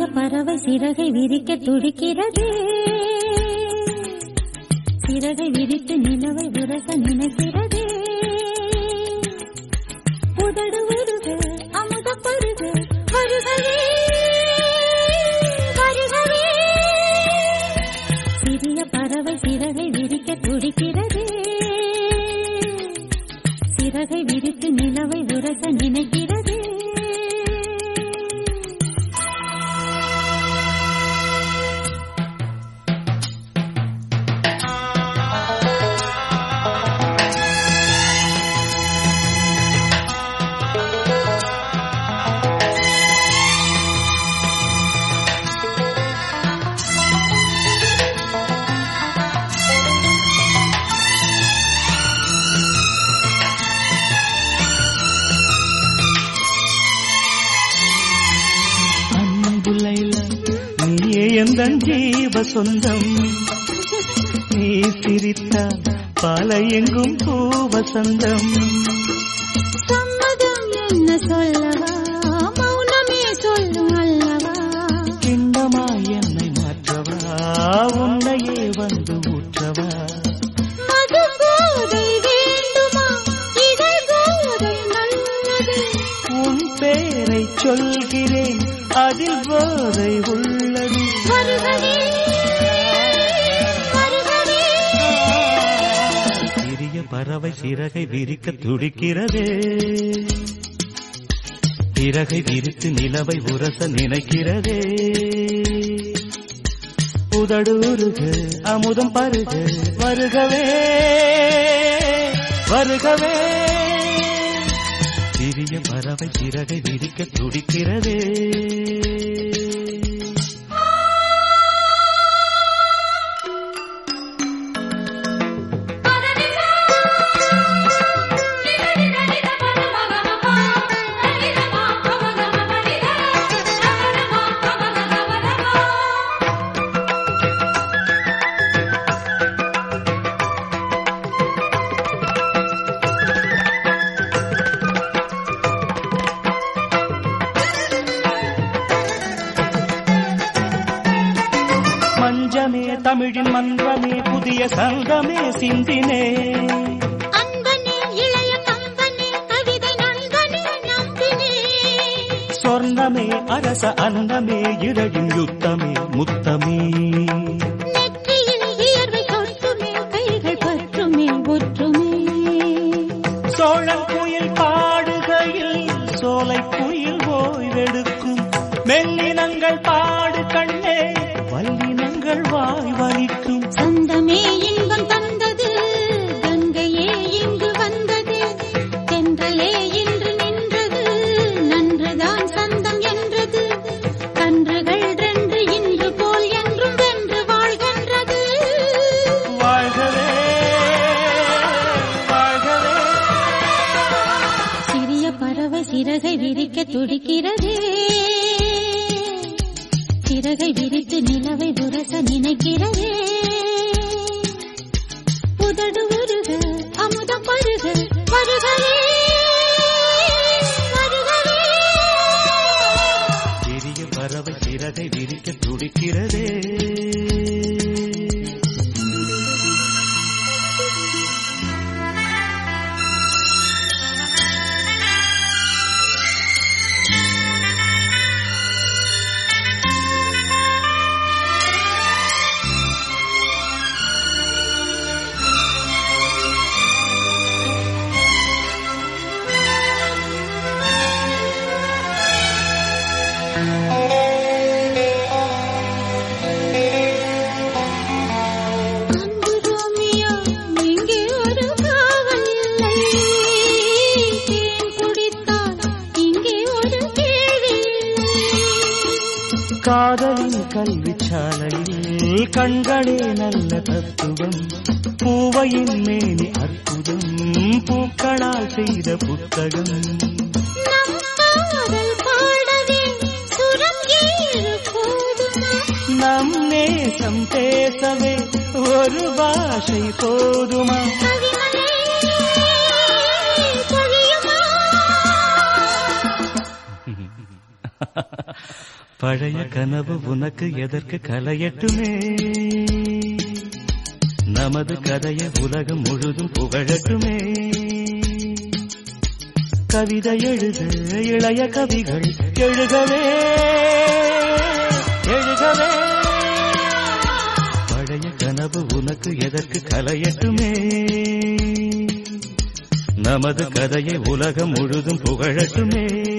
பறவை சிறகை விரிக்க துடிக்கிறது சிறகை விரித்து நிலவை உரச நினைக்கிறது உதடு உருக அமுத பருக வருகவே வருகவே சிறிய பறவை சிறகை விரிக்க துடிக்கிறது சிறகை விரித்து நிலவை உரச நினைக்கிறது அன்புலைல நீயே எந்த ஜீவ சொந்தம் நீ சிரித்த பால எங்கும் பூவசந்தம் சம்மதம் என்ன சொல்லவா மௌனமே சொல்லும் அல்லவா கிண்டமா என்னை மாற்றவா உன்னையே வந்து ஊற்றவா மது போதை வேண்டுமா இடை போதை நல்லது உன் பேரை சொல்கிறேன் அதில் போதை உள்ளது வருகவே வருகவே சிறிய பறவை சிறகை விரிக்க துடிக்கிறது சிறகை விரித்து நிலவை உரச நினைக்கிறது உதடூருக அமுதம் பருக வருகவே வருகவே சிறிய பறவை சிறகை விரிக்க துடிக்கிறது மஞ்சமே தமிழின் மன்றமே புதிய சங்கமே சிந்தினே அன்பனே இளைய கம்பனே கவிதை நண்பனே நம்பினே சொர்ணமே அரச அன்னமே இரழின் யுத்தமே முத்தமே நெற்றியில் வியர்வை கொட்டுமே கைகள் பற்றுமே ஒற்றுமே சோழன் குயில் பாடுகையில் சோலை குயில் ஓய்வெடுக்கும் மெல்லினங்கள் பாடு கண்ணே வல்லினங்கள் வாய் வலிக்கும் சொந்தமே இன்பம் தந்தது கங்கையே இங்கு வந்தது தென்றலே இன்று நின்றது நன்றுதான் சொந்தம் என்றது கன்றுகள் ரென்று இன்று போல் என்றும் வென்று வாழ்கின்றது வாழ்கவே வாழ்கவே சிறிய பறவை சிறகை விரிக்க துடிக்கிறதே சிறகை விரித்து நிலவை உரச நினைக்கிறதே உதடு உருக அமுதம் பருக வருகவே வருகவே சிறிய பறவை சிறகை விரிக்க துடிக்கிறதே அன்பு ரோமியோ இங்கே ஒரு காவல் இல்லை தேன் குடித்தால் இங்கே ஒரு கேள்வி இல்லை காதலின் கல்வி சாலையில் கண்களே நல்ல தத்துவம் பூவையின் மேனி அற்புதம் பூக்களால் செய்த புத்தகம் நம் காதல் பாடவே சுரம் ஏழு போதுமா நம் நேசம் பேசவே ஒரு பாஷை போதுமா கவிமலை பொழியுமா பழைய கனவு உனக்கு எதற்கு கலையட்டுமே நமது கதையை உலகம் முழுதும் புகழட்டுமே கவிதை எழுது இளைய கவிகள் எழுகவே எழுகவே பழைய கனவு உனக்கு எதற்கு கலையட்டுமே நமது கதையை உலகம் முழுதும் புகழட்டுமே